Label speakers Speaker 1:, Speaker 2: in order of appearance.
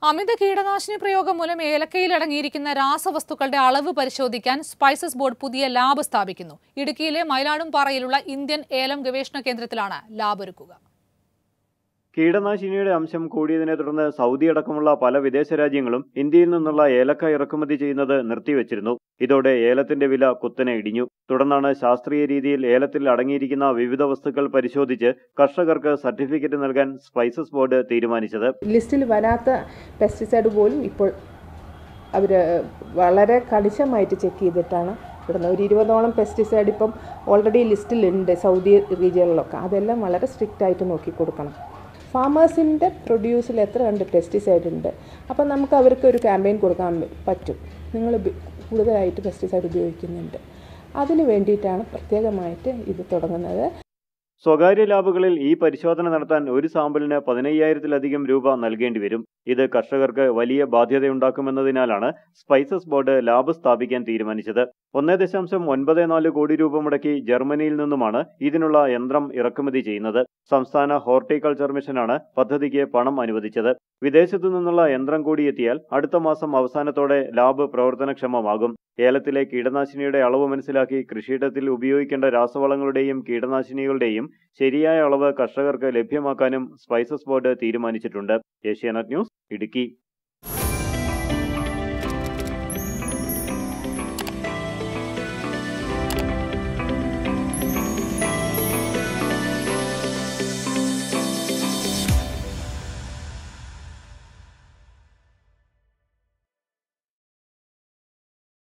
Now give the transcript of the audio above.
Speaker 1: അമിത കീടനാശിനി പ്രയോഗം മൂലം ഏലക്കയിൽ അടങ്ങിയിരിക്കുന്ന രാസവസ്തുക്കളുടെ അളവ് പരിശോധിക്കാൻ സ്പൈസസ് ബോർഡ് പുതിയ ലാബ് സ്ഥാപിക്കുന്നു ഇടുക്കിയിലെ മയിലാടുംപാറയിലുള്ള ഇന്ത്യൻ ഏലം ഗവേഷണ കേന്ദ്രത്തിലാണ് ലാബ് ഒരുക്കുക
Speaker 2: കീടനാശിനിയുടെ അംശം കൂടിയതിനെ തുടർന്ന് സൗദി അടക്കമുള്ള പല വിദേശ രാജ്യങ്ങളും ഇന്ത്യയിൽ നിന്നുള്ള ഏലക്ക ഇറക്കുമതി ചെയ്യുന്നത് നിർത്തിവച്ചിരുന്നു ഇതോടെ ഏലത്തിന്റെ വില കുത്തനെ ഇടിഞ്ഞു തുടർന്നാണ് ശാസ്ത്രീയ രീതിയിൽ ഏലത്തിൽ അടങ്ങിയിരിക്കുന്ന വിവിധ വസ്തുക്കൾ പരിശോധിച്ച് കർഷകർക്ക് സർട്ടിഫിക്കറ്റ് നൽകാൻ സ്പൈസസ് ബോർഡ് തീരുമാനിച്ചത്
Speaker 3: ലിസ്റ്റിൽ വരാത്ത പെസ്റ്റിസൈഡ് പോലും ഇപ്പോൾ അവർ വളരെ കണിശമായിട്ട് ചെക്ക് ചെയ്തിട്ടാണ് ഇടുന്നത് ഒരു ഇരുപതോളം പെസ്റ്റിസൈഡ് ഇപ്പം ഓൾറെഡി ലിസ്റ്റിലുണ്ട് സൗദി റീജിയനിലൊക്കെ അതെല്ലാം വളരെ സ്ട്രിക്റ്റ് ആയിട്ട് നോക്കി കൊടുക്കണം ഫാമേഴ്സിൻ്റെ പ്രൊഡ്യൂസിൽ എത്ര കണ്ട് പെസ്റ്റിസൈഡ് ഉണ്ട് അപ്പം നമുക്ക് അവർക്ക് ഒരു ക്യാമ്പയിൻ കൊടുക്കാൻ പറ്റും നിങ്ങൾ ഉപ- കൂടുതലായിട്ട് പെസ്റ്റിസൈഡ് ഉപയോഗിക്കുന്നുണ്ട് അതിന് വേണ്ടിയിട്ടാണ് പ്രത്യേകമായിട്ട് ഇത് തുടങ്ങുന്നത്
Speaker 2: സ്വകാര്യ ലാബുകളിൽ ഈ പരിശോധന നടത്താൻ ഒരു സാമ്പിളിന് പതിനയ്യായിരത്തിലധികം രൂപ നൽകേണ്ടി വരും ഇത് കർഷകർക്ക് വലിയ ബാധ്യതയുണ്ടാക്കുമെന്നതിനാലാണ് സ്പൈസസ് ബോർഡ് ലാബ് സ്ഥാപിക്കാൻ തീരുമാനിച്ചത് ഒന്നേ ദശാംശം ഒൻപത് നാല് കോടി രൂപ മുടക്കി ജർമ്മനിയിൽ നിന്നുമാണ് ഇതിനുള്ള യന്ത്രം ഇറക്കുമതി ചെയ്യുന്നത് സംസ്ഥാന ഹോർട്ടിക്കൾച്ചർ മിഷനാണ് പദ്ധതിക്ക് പണം അനുവദിച്ചത് വിദേശത്തു നിന്നുള്ള യന്ത്രം കൂടി എത്തിയാൽ അടുത്ത മാസം അവസാനത്തോടെ ലാബ് പ്രവർത്തനക്ഷമമാകും ഏലത്തിലെ കീടനാശിനിയുടെ അളവ് മനസ്സിലാക്കി കൃഷിയിടത്തിൽ ഉപയോഗിക്കേണ്ട രാസവളങ്ങളുടെയും കീടനാശിനികളുടെയും ശരിയായ അളവ് കർഷകർക്ക് ലഭ്യമാക്കാനും സ്പൈസസ് ബോർഡ് തീരുമാനിച്ചിട്ടുണ്ട് ഏഷ്യാനെറ്റ് ന്യൂസ് ഇടുക്കി